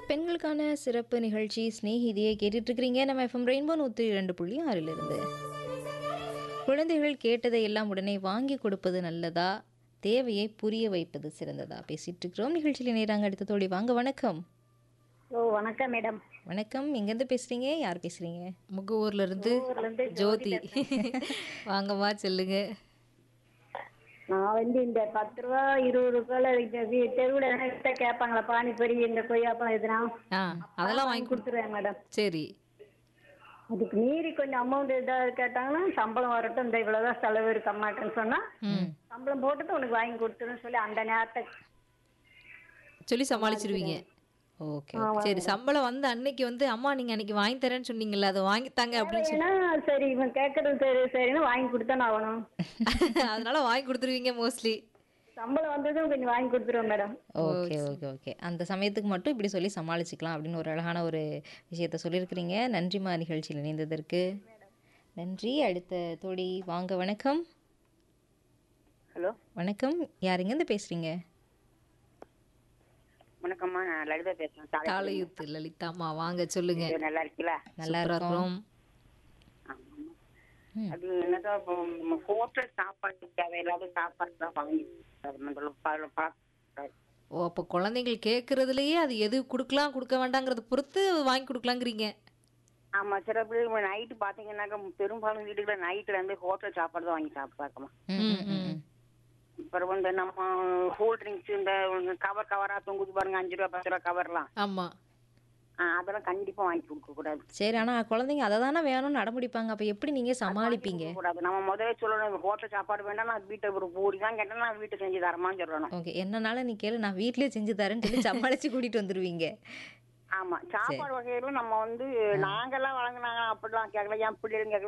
பெண்களுக்கான சிறப்பு நிகழ்ச்சி ஸ்நேகிதியை கேட்டுட்டு இருக்கிறீங்க நம்ம எஃப்எம் ரெயின்போ நூற்றி இரண்டு புள்ளி ஆறிலிருந்து குழந்தைகள் கேட்டதை எல்லாம் உடனே வாங்கி கொடுப்பது நல்லதா தேவையை புரிய வைப்பது சிறந்ததா பேசிட்டு இருக்கிறோம் நிகழ்ச்சியில் நேராங்க அடுத்த தோழி வாங்க வணக்கம் ஓ வணக்கம் மேடம் வணக்கம் எங்கேருந்து பேசுறீங்க யார் பேசுறீங்க முகவூர்ல இருந்து ஊர்லேருந்து ஜோதி வாங்கம்மா சொல்லுங்க நான் வந்து இந்த பத்து ரூபா இருபது ரூபாயில இந்த வீ- தெருவுல எதனா வித்தா கேட்பாங்களா பானிபூரி இந்த கொய்யாப்பழம் எதுனா ஆ அதெல்லாம் வாங்கி கொடு கொடுத்துருவேன் மேடம் சரி அதுக்கு மீறி கொஞ்சம் அமௌண்ட் ஏதாவது கேட்டாங்கன்னா சம்பளம் வரட்டும் இந்த இவ்வளவுதான் செலவு இருக்கு அம்மாட்டுன்னு சொன்னா சம்பளம் போட்டுட்டு உனக்கு வாங்கி கொடுத்துருன்னு சொல்லி அந்த நேரத்தை சொல்லி சமாளிச்சிருவீங்க ஓகே சரி சம்பளம் வந்து அன்னைக்கு வந்து அம்மா நீங்க அன்னைக்கு வாங்கி தரேன்னு சொன்னீங்கல்ல அதை வாங்கித்தாங்க அப்படின்னு சொல்லி ஏன்னா சரி இவன் கேட்கறது சரி சரின்னு வாங்கி கொடுத்தானே ஆகணும் அதனால வாங்கி கொடுத்துருவீங்க மோஸ்ட்லி சம்பளம் வந்ததும் கொஞ்சம் வாங்கி கொடுத்துருவேன் மேடம் ஓகே ஓகே ஓகே அந்த சமயத்துக்கு மட்டும் இப்படி சொல்லி சமாளிச்சுக்கலாம் அப்படின்னு ஒரு அழகான ஒரு விஷயத்த சொல்லியிருக்கிறீங்க நன்றிமா நிகழ்ச்சியில் இணைந்ததற்கு நன்றி அடுத்த தோழி வாங்க வணக்கம் ஹலோ வணக்கம் யார் எங்கேருந்து பேசுறீங்க வணக்கம்மா நான் லலிதா பேசுறேன் சாலை தாளையூத்து லலிதாம்மா வாங்க சொல்லுங்க இது நல்லா இருக்கீங்களா நல்லா சூப்பரா இருக்கும் ஆமாம்மா. அது என்னதான் ஹோட்டல் சாப்பாடு தேவையில்லாத சாப்பாடு தான் வாங்கி அது முதல்ல பழ- பழ- ஓ அப்போ குழந்தைகள் கேட்கறதுலயே அது எது கொடுக்கலாம் கொடுக்க வேண்டாங்கிறத பொறுத்து வாங்கி கொடுக்கலாங்கிறீங்க ஆமா சில பேர் நைட்டு பாத்தீங்கன்னாக்கா பெரும்பாலும் வீட்டுக்குள்ள நைட்ல இருந்து ஹோட்டல் சாப்பாடு தான் வாங்கி சாப்பிட்டாக்கமா ம், ம், ம், ம். அப்புறம் வந்து நம்ம கூல் ட்ரிங்க்ஸ் இந்த கவர் கவரா தொங்குது பாருங்க அஞ்சு ரூபா பத்து ரூபா கவர்லாம் ஆமா ஆ, அதெல்லாம் கண்டிப்பா வாங்கி கொடுக்க கூடாது சரி ஆனால் குழந்தைங்க அதை தானே வேணும்னு அடம்பிடிப்பாங்க அப்போ எப்படி நீங்கள் சமாளிப்பீங்க கூடாது நம்ம முதல்ல சொல்லணும் ஹோட்டல் சாப்பாடு வேண்டாம் நான் வீட்டை ஒரு பூரி தான் கேட்டேன் நான் வீட்டை செஞ்சு தரமான்னு சொல்லணும் ஓகே என்னனால நீ கேளு நான் வீட்லயே செஞ்சு தரேன்னு சொல்லி சமாளிச்சு கூட்டிட்டு வந்துருவீங்க ஆமா சாப்பாடு வகையிலும் நம்ம வந்து நாங்கெல்லாம் வழங்கினாங்க அப்படிலாம் கேட்கல என் பிள்ளைங்க